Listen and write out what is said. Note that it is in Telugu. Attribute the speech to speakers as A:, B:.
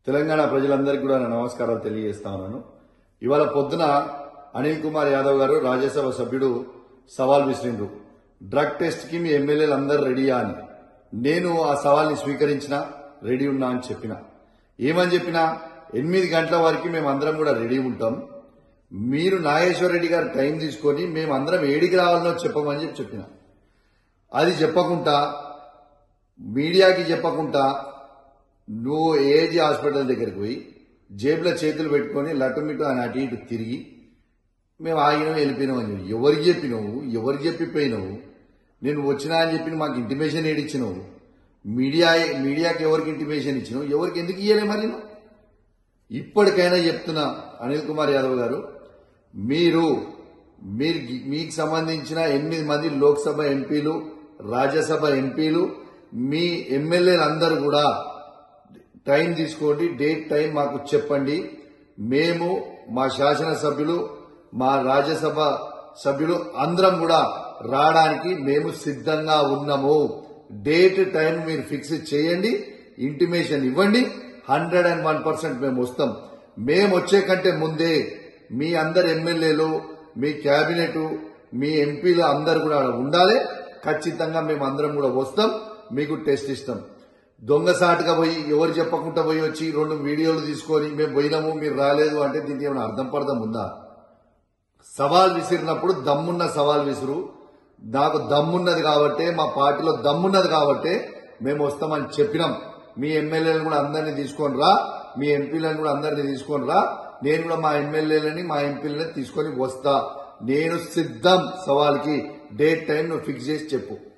A: తెలంగాణ ప్రజలందరికీ కూడా నా నమస్కారాలు తెలియజేస్తా ఉన్నాను ఇవాళ పొద్దున అనిల్ కుమార్ యాదవ్ గారు రాజ్యసభ సభ్యుడు సవాల్ విసిరిండ్రు డ్రగ్ టెస్ట్ కి మీ ఎమ్మెల్యేలు అందరు రెడీయా అని నేను ఆ సవాల్ని స్వీకరించిన రెడీ ఉన్నా అని చెప్పిన ఏమని చెప్పినా ఎనిమిది గంటల వరకు మేమందరం కూడా రెడీ ఉంటాం మీరు నాగేశ్వర రెడ్డి గారు టైం తీసుకొని మేమందరం ఏడికి రావాలనో చెప్పమని చెప్పి చెప్పిన అది చెప్పకుండా మీడియాకి చెప్పకుండా నువ్వు ఏజీ హాస్పిటల్ దగ్గరికి పోయి జేబులో చేతులు పెట్టుకొని లట్టుమిట్టు అని అటు ఇటు తిరిగి మేము ఆగినాం వెళ్ళిపోయినాం అని చెప్పి ఎవరికి చెప్పినావు ఎవరికి చెప్పిపోయినావు నేను వచ్చినా అని చెప్పి మాకు ఇంటిమేషన్ ఏడిచ్చినావు మీడియా మీడియాకి ఎవరికి ఇంటిమేషన్ ఇచ్చినావు ఎవరికి ఎందుకు ఇయ్యలే మరి నువ్వు? ఇప్పటికైనా చెప్తున్నా అనిల్ కుమార్ యాదవ్ గారు మీరు మీరు మీకు సంబంధించిన ఎనిమిది మంది లోక్సభ ఎంపీలు రాజ్యసభ ఎంపీలు మీ ఎమ్మెల్యేలు అందరూ కూడా టైం తీసుకోండి డేట్ టైం మాకు చెప్పండి మేము మా శాసనసభ్యులు మా రాజ్యసభ సభ్యులు అందరం కూడా రావడానికి మేము సిద్ధంగా ఉన్నాము డేట్ టైం మీరు ఫిక్స్ చేయండి ఇంటిమేషన్ ఇవ్వండి హండ్రెడ్ అండ్ వన్ పర్సెంట్ మేము వస్తాం మేము వచ్చే కంటే ముందే మీ అందరు ఎమ్మెల్యేలు మీ కేబినెట్ మీ ఎంపీలు అందరు కూడా ఆడ ఉండాలి ఖచ్చితంగా మేము అందరం కూడా వస్తాం మీకు టెస్ట్ ఇస్తాం దొంగసాటుగా పోయి ఎవరు చెప్పకుండా పోయి వచ్చి రెండు వీడియోలు తీసుకొని మేము పోయినాము మీరు రాలేదు అంటే దీనికి ఏమైనా అర్థం పడదాం ఉందా సవాల్ విసిరినప్పుడు దమ్మున్న సవాల్ విసురు నాకు దమ్మున్నది కాబట్టే మా పార్టీలో దమ్మున్నది కాబట్టే మేము వస్తామని చెప్పినాం మీ ఎమ్మెల్యేలను కూడా అందరినీ తీసుకొని రా మీ ఎంపీలను కూడా అందరినీ తీసుకొని రా నేను కూడా మా ఎమ్మెల్యేలని మా ఎంపీలని తీసుకొని వస్తా నేను సిద్ధం సవాల్కి డేట్ టైం నువ్వు ఫిక్స్ చేసి చెప్పు